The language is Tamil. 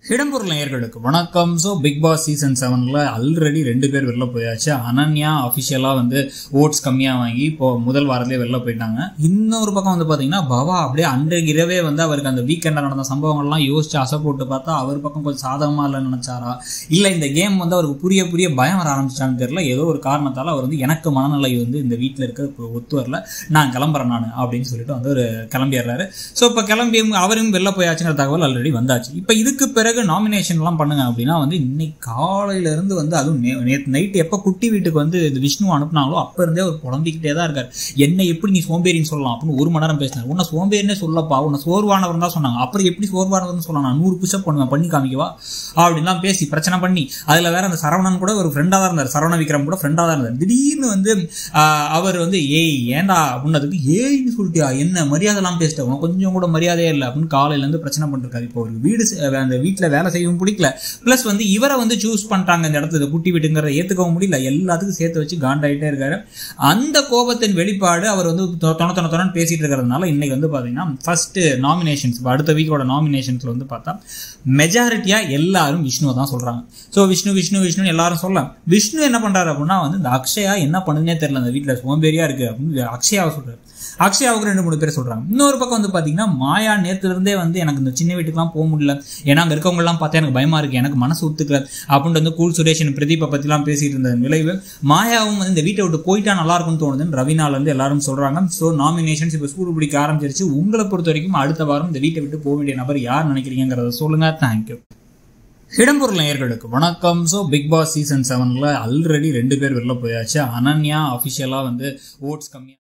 இடம்பொருள் நேயர்களுக்கு வணக்கம் ஸோ பிக் பாஸ் சீசன் செவனில் ஆல்ரெடி ரெண்டு பேர் வெளில போயாச்சு அனன்யா அஃபிஷியலாக வந்து ஓட்ஸ் கம்மியாக வாங்கி இப்போ முதல் வாரத்திலே வெளில போயிட்டாங்க இன்னொரு பக்கம் வந்து பார்த்தீங்கன்னா பவா அப்படியே அன்றைக்கு இரவே வந்து அவருக்கு அந்த வீக்கெண்டில் நடந்த சம்பவங்கள்லாம் யோசிச்சு அசை போட்டு பார்த்தா அவர் பக்கம் கொஞ்சம் சாதகமாக இல்லைன்னு நினச்சாரா இல்லை இந்த கேம் வந்து அவருக்கு புரிய புரிய பயம் வர ஆரம்பிச்சிட்டான்னு தெரியல ஏதோ ஒரு காரணத்தால் அவர் வந்து எனக்கு மனநிலை வந்து இந்த வீட்டில் இருக்க ஒத்து வரல நான் கிளம்புறேன் நான் அப்படின்னு சொல்லிட்டு வந்து ஒரு கிளம்பிடுறாரு ஸோ இப்போ கிளம்பி அவரும் வெளில போயாச்சுங்கிற தகவல் ஆல்ரெடி வந்தாச்சு இப்போ இதுக்கு பிறகு நாமினேஷன்லாம் பண்ணுங்க அப்படின்னா வந்து இன்னைக்கு காலையில இருந்து வந்து அதுவும் நேற்று நைட் எப்போ குட்டி வீட்டுக்கு வந்து இந்த விஷ்ணு அனுப்புனாங்களோ அப்போ இருந்தே அவர் புலம்பிக்கிட்டே தான் இருக்கார் என்ன எப்படி நீ சோம்பேறின்னு சொல்லலாம் அப்படின்னு ஒரு மணி நேரம் பேசினார் உன்னை சோம்பேறினே சொல்லப்பா உன்னை சோர்வானவர் தான் சொன்னாங்க அப்புறம் எப்படி சோர்வானவர்னு சொல்லலாம் நான் நூறு புஷப் பண்ணுவேன் பண்ணி காமிக்கவா அப்படின்லாம் பேசி பிரச்சனை பண்ணி அதில் வேற அந்த சரவணன் கூட ஒரு ஃப்ரெண்டாக தான் இருந்தார் சரவண விக்ரம் கூட ஃப்ரெண்டாக தான் இருந்தார் திடீர்னு வந்து ஆஹ், அவர் வந்து ஏய் ஏன்டா அப்படின்னதுக்கு ஏய்னு சொல்லிட்டியா என்ன மரியாதைலாம் பேசிட்ட உனக்கு கொஞ்சம் கூட மரியாதையே இல்லை அப்படின்னு காலையிலேருந்து பிரச்சனை பண்ணிருக்காரு இப்போ ஒரு வீடு செ- அந்த வீட்டில் வேலை செய்யவும் பிடிக்கல ப்ளஸ் வந்து இவரை வந்து சூஸ் பண்ணிட்டாங்க இந்த இடத்துல குட்டி வீட்டுங்கிறத ஏற்றுக்கவும் முடியல எல்லாத்துக்கும் சேர்த்து வச்சு காண்டாயிட்டே இருக்காரு அந்த கோபத்தின் வெளிப்பாடு அவர் வந்து தொ- தொண தொண தொணன்னு பேசிட்டு இருக்கிறதுனால இன்னைக்கு வந்து பார்த்தீங்கன்னா ஃபர்ஸ்ட் நாமினேஷன்ஸ் அடுத்த வீக்கோட நாமினேஷன்ஸ்ல வந்து பார்த்தா மெஜாரிட்டியா எல்லாரும் விஷ்ணுவை தான் சொல்றாங்க ஸோ விஷ்ணு விஷ்ணு விஷ்ணு எல்லாரும் சொல்லலாம் விஷ்ணு என்ன பண்றாரு அப்படின்னா வந்து இந்த அக்ஷயா என்ன பண்ணுதுனே தெரியல அந்த வீட்டில் சோம்பேறியா இருக்கு அப்படின்னு அக்ஷயாவை சொல்றாரு அக்ஷயாவுக்கு ரெண்டு மூணு பேர் சொல்றாங்க இன்னொரு பக்கம் வந்து பாத்தீங்கன்னா மாயா நேத்துல இருந்தே வந்து எனக்கு இந்த சின்ன வீட்டுக்குலாம் போக முடியல ஏன்னா அங்க இருக்கவங்க எல்லாம் பார்த்தா எனக்கு பயமா இருக்கு எனக்கு மனசு ஒத்துக்கல அப்படின்ட்டு வந்து கூல் சுரேஷன் பிரதீபை பத்திலாம் பேசிட்டு இருந்த விளைவு மாயாவும் வந்து இந்த வீட்டை விட்டு போயிட்டா நல்லா இருக்கும்னு தோணுதுன்னு ரவினால இருந்து எல்லாரும் சொல்றாங்க ஸோ நாமினேஷன்ஸ் இப்போ சூடு பிடிக்க ஆரம்பிச்சிருச்சு உங்களை பொறுத்த வரைக்கும் அடுத்த வாரம் இந்த வீட்டை விட்டு போக வேண்டிய நபர் யார் நினைக்கிறீங்கிறத சொல்லுங்க தேங்க்யூ இடம்பொருள் நேயர்களுக்கு வணக்கம் ஸோ பிக் பாஸ் சீசன் செவனில் ஆல்ரெடி ரெண்டு பேர் வெளில போயாச்சு அனன்யா அஃபிஷியலாக வந்து ஓட்ஸ் கம்மியாக